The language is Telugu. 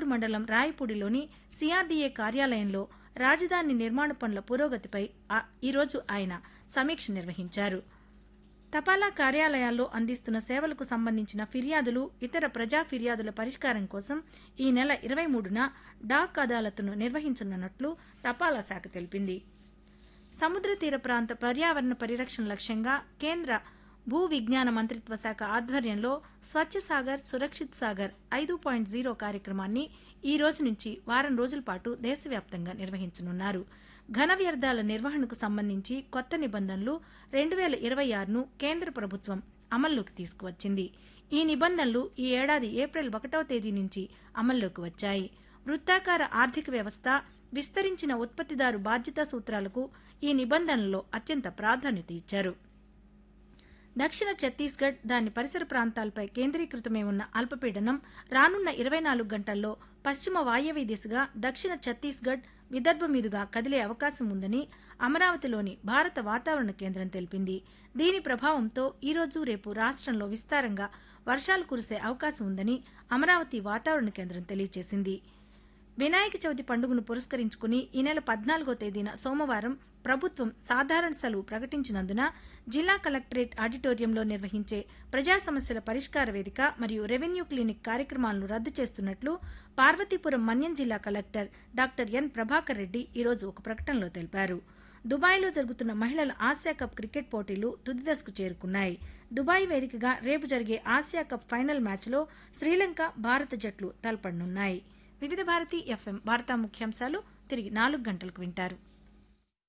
ఆర్మూర్ మండలం రాయపూడిలోని సిఆర్డీఏ కార్యాలయంలో రాజధాని నిర్మాణ పనుల పురోగతిపై ఆ- ఈరోజు ఆయన సమీక్ష నిర్వహించారు తపాలా కార్యాలయాల్లో అందిస్తున్న సేవలకు సంబంధించిన ఫిర్యాదులు ఇతర ప్రజా ఫిర్యాదుల పరిష్కారం కోసం ఈ నెల ఇరవై మూడున డాక్ అదాలత్ను నిర్వహించనున్నట్లు తపాలా శాఖ తెలిపింది సముద్ర తీర ప్రాంత పర్యావరణ పరిరక్షణ లక్ష్యంగా కేంద్ర భూ విజ్ఞాన మంత్రిత్వ శాఖ ఆధ్వర్యంలో స్వచ్ఛ సాగర్ సురక్షిత్ సాగర్ ఐదు పాయింట్ జీరో కార్యక్రమాన్ని ఈ రోజు నుంచి వారం రోజుల పాటు దేశవ్యాప్తంగా నిర్వహించనున్నారు ఘన వ్యర్థాల నిర్వహణకు సంబంధించి కొత్త నిబంధనలు రెండు వేల ఇరవై ఆరును కేంద్ర ప్రభుత్వం అమల్లోకి తీసుకువచ్చింది ఈ నిబంధనలు ఈ ఏడాది ఏప్రిల్ ఒకటవ తేదీ నుంచి అమల్లోకి వచ్చాయి వృత్తాకార ఆర్థిక వ్యవస్థ విస్తరించిన ఉత్పత్తిదారు బాధ్యతా సూత్రాలకు ఈ నిబంధనల్లో అత్యంత ప్రాధాన్యత ఇచ్చారు దక్షిణ ఛత్తీస్గఢ్ దాని పరిసర ప్రాంతాలపై కేంద్రీకృతమై ఉన్న అల్పపీడనం రానున్న ఇరవై నాలుగు గంటల్లో పశ్చిమ వాయవ్య దిశగా దక్షిణ ఛత్తీస్గఢ్ విదర్భ మీదుగా కదిలే అవకాశం ఉందని అమరావతిలోని భారత వాతావరణ కేంద్రం తెలిపింది దీని ప్రభావంతో ఈరోజు రేపు రాష్ట్రంలో విస్తారంగా వర్షాలు కురిసే అవకాశం ఉందని అమరావతి వాతావరణ కేంద్రం తెలియజేసింది వినాయక చవితి పండుగను పురస్కరించుకుని ఈ నెల పద్నాలుగో తేదీన సోమవారం ప్రభుత్వం సాధారణ సెలవు ప్రకటించినందున జిల్లా కలెక్టరేట్ ఆడిటోరియంలో నిర్వహించే ప్రజా సమస్యల పరిష్కార వేదిక మరియు రెవెన్యూ క్లినిక్ కార్యక్రమాలను రద్దు చేస్తున్నట్లు పార్వతీపురం మన్యం జిల్లా collector doctor N Prabhakar Reddy ఈరోజు ఒక ప్రకటనలో తెలిపారు దుబాయ్లో జరుగుతున్న మహిళల ఆసియా కప్ క్రికెట్ పోటీలు తుది దశకు చేరుకున్నాయి దుబాయ్ వేదికగా రేపు జరిగే ఆసియా కప్ ఫైనల్ మ్యాచ్లో శ్రీలంక భారత జట్లు తలపడనున్నాయి వివిధ భారతి ఎఫ్ఎం వార్తా ముఖ్యాంశాలు తిరిగి నాలుగు గంటలకు వింటారు